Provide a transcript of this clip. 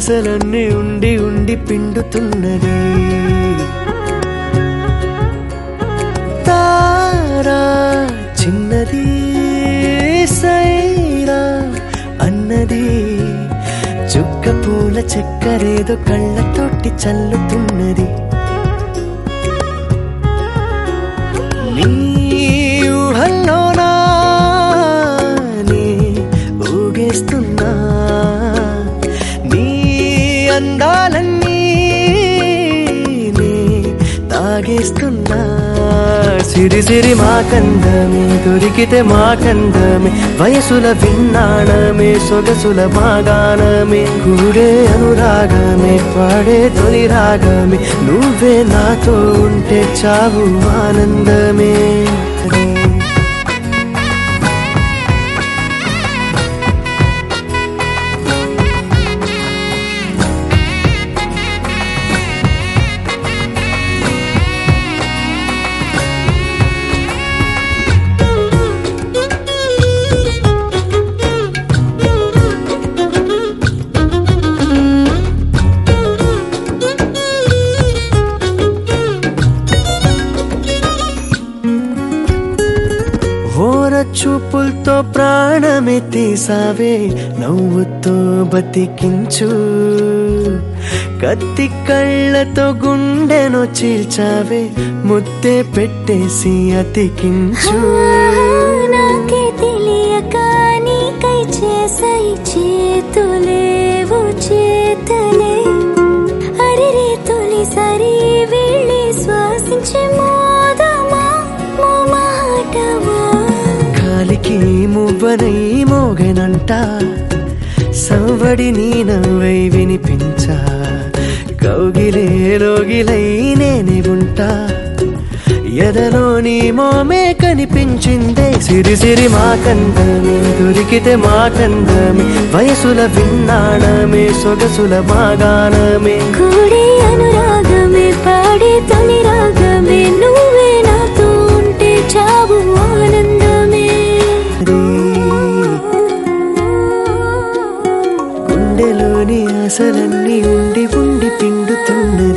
ఆశలన్నీ ఉండి ఉండి పిండుతున్నది తారా చిన్నది సైరా అన్నది చుక్క పూల చక్కరేదో కళ్ళతోటి చల్లుతున్నది నీ ఊహల్లోనా నీ ఊగేస్తున్నా నీ అందాలన్నీ నీ తాగేస్తున్నా సిరి సిరి మా కందమే దొరికితే మా కందమే వయసుల విన్నాణమే సొగసుల మాగానమే కూడే అనురాగమే పాడే తొలి రాగమే నువ్వే నాతో ఉంటే చావు ఆనందమే ఓర చూపులతో ప్రాణమే తీసావే నవ్వుతో బతికించు కత్తి కళ్ళతో గుండెను చీల్చావే ముద్దే పెట్టేసి అతికించు నాకే తెలియక నీకై చేసాయి చేతులేవు చేతలే అరిరే తొలిసారి వెళ్ళి శ్వాసించే మోదమా మాటవా కాలికి మువ్వనై మోగనంట సవ్వడి నీ నవ్వై వినిపించా కౌగిలే లోగిలై నేనే ఉంటా ఎదలో నీ మోమే కనిపించిందే సిరి సిరి మా కందమే దొరికితే మా కందమే వయసుల విన్నాణమే సొగసుల మాగానమే కూడే అనురాగమే పాడే తొలి రాగమే నువ్వే నాతో ఉంటే చావు ఆనందమే గుండెలోని ఆశలన్నీ ఉండి ఉండి పిండుతున్నది